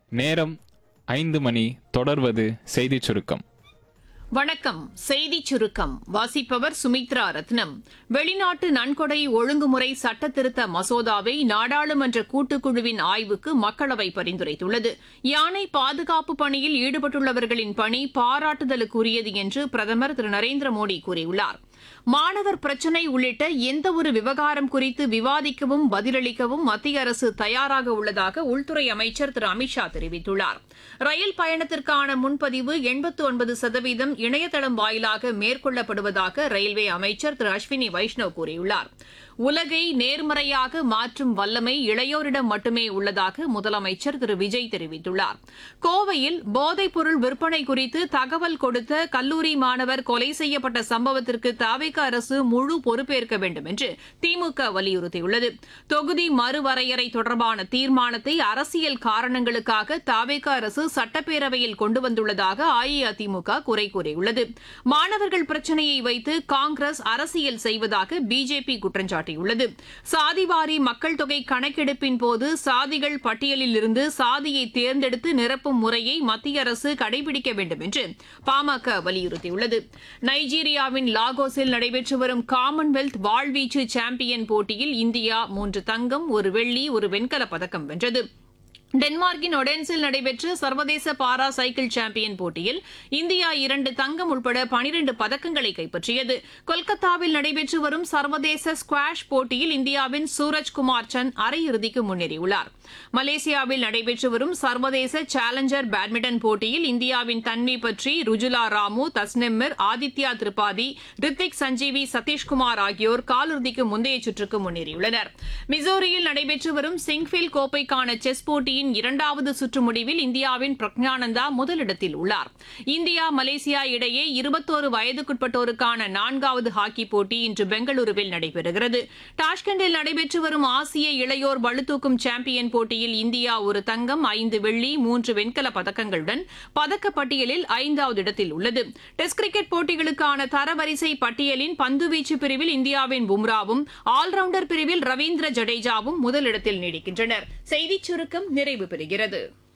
நேரம் ஐந்து மணி தொடர்வது செய்திச் சுருக்கம் வணக்கம் செய்திச் சுருக்கம் வாசிப்பவர் சுமித்ரா ரத்னம் வெளிநாட்டு நன்கொடை ஒழுங்குமுறை சட்ட திருத்த மசோதாவை நாடாளுமன்ற கூட்டுக்குழுவின் ஆய்வுக்கு மக்களவை பரிந்துரைத்துள்ளது யானை பாதுகாப்பு பணியில் ஈடுபட்டுள்ளவர்களின் பணி பாராட்டுதலுக்குரியது என்று பிரதமர் திரு நரேந்திர மோடி கூறியுள்ளார் மாணவர் பிரச்சினை உள்ளிட்ட எந்தவொரு விவகாரம் குறித்து விவாதிக்கவும் பதிலளிக்கவும் மத்திய அரசு தயாராக உள்ளதாக உள்துறை அமைச்சர் திரு அமித்ஷா தெரிவித்துள்ளார் ரயில் பயணத்திற்கான முன்பதிவு எண்பத்து ஒன்பது சதவீதம் இணையதளம் வாயிலாக மேற்கொள்ளப்படுவதாக ரயில்வே அமைச்சர் திரு அஸ்வினி வைஷ்ணவ் கூறியுள்ளார் உலகை நேர்மறையாக மாற்றும் வல்லமை இளையோரிடம் மட்டுமே உள்ளதாக முதலமைச்சர் திரு விஜய் தெரிவித்துள்ளார் கோவையில் போதைப்பொருள் விற்பனை குறித்து தகவல் கொடுத்த கல்லூரி மாணவர் கொலை செய்யப்பட்ட சம்பவத்திற்கு தாவேக அரசு முழு பொறுப்பேற்க வேண்டும் என்று திமுக வலியுறுத்தியுள்ளது தொகுதி மறுவரையறை தொடர்பான தீர்மானத்தை அரசியல் காரணங்களுக்காக தாவேக அரசு சட்டப்பேரவையில் கொண்டு வந்துள்ளதாக அஇஅதிமுக குறை கூறியுள்ளது மாணவர்கள் பிரச்சினையை வைத்து காங்கிரஸ் அரசியல் செய்வதாக பிஜேபி குற்றம் சாட்டியுள்ளது சாதிவாரி மக்கள் தொகை கணக்கெடுப்பின் போது சாதிகள் பட்டியலில் இருந்து சாதியை தேர்ந்தெடுத்து நிரப்பும் முறையை மத்திய அரசு கடைபிடிக்க வேண்டும் என்று பாமக வலியுறுத்தியுள்ளது நைஜீரியாவின் லாகோஸில் நடைபெற்று வரும் காமன்வெல்த் வாழ்வீச்சு சாம்பியன் போட்டியில் இந்தியா மூன்று தங்கம் ஒரு வெள்ளி ஒரு வெண்கலப் பதக்கம் வென்றது டென்மார்க்கின் ஒடென்ஸில் நடைபெற்ற சர்வதேச பாரா சைக்கிள் சாம்பியன் போட்டியில் இந்தியா இரண்டு தங்கம் உட்பட பனிரண்டு பதக்கங்களை கைப்பற்றியது கொல்கத்தாவில் நடைபெற்று வரும் சர்வதேச ஸ்குவாஷ் போட்டியில் இந்தியாவின் சூரஜ்குமார் சந்த் அரையிறுதிக்கு முன்னேறியுள்ளார் மலேசியாவில் நடைபெற்று வரும் சர்வதேச சேலஞ்சர் பேட்மிண்டன் போட்டியில் இந்தியாவின் தன்வி பற்றி ருஜுலா ராமு தஸ்னிமிர் ஆதித்யா திரிபாதி ரித்திக் சஞ்சீவி சதீஷ்குமார் ஆகியோர் காலிறுதிக்கு முந்தைய சுற்றுக்கு முன்னேறியுள்ளனர் மிசோரியில் நடைபெற்று வரும் சிங்ஃபில் கோப்பைக்கான செஸ் போட்டியின் இரண்டாவது சுற்று முடிவில் இந்தியாவின் பிரக்ஞானந்தா முதலிடத்தில் உள்ளார் இந்தியா மலேசியா இடையே இருபத்தோரு வயதுக்குட்பட்டோருக்கான நான்காவது ஹாக்கி போட்டி இன்று பெங்களூருவில் நடைபெறுகிறது டாஷ்கண்டில் நடைபெற்று வரும் ஆசிய இளையோர் பளுதூக்கும் சாம்பியன் போட்டியில் இந்தியா ஒரு தங்கம் ஐந்து வெள்ளி மூன்று வெண்கல பதக்கங்களுடன் பதக்கப்பட்டியலில் ஐந்தாவது இடத்தில் உள்ளது டெஸ்ட் கிரிக்கெட் போட்டிகளுக்கான தரவரிசை பட்டியலின் பந்துவீச்சு பிரிவில் இந்தியாவின் பும்ராவும் ஆல்ரவுண்டர் பிரிவில் ரவீந்திர ஜடேஜாவும் முதலிடத்தில் நீடிக்கின்றனர் செய்திச் சுருக்கம் நிறைவு பெறுகிறது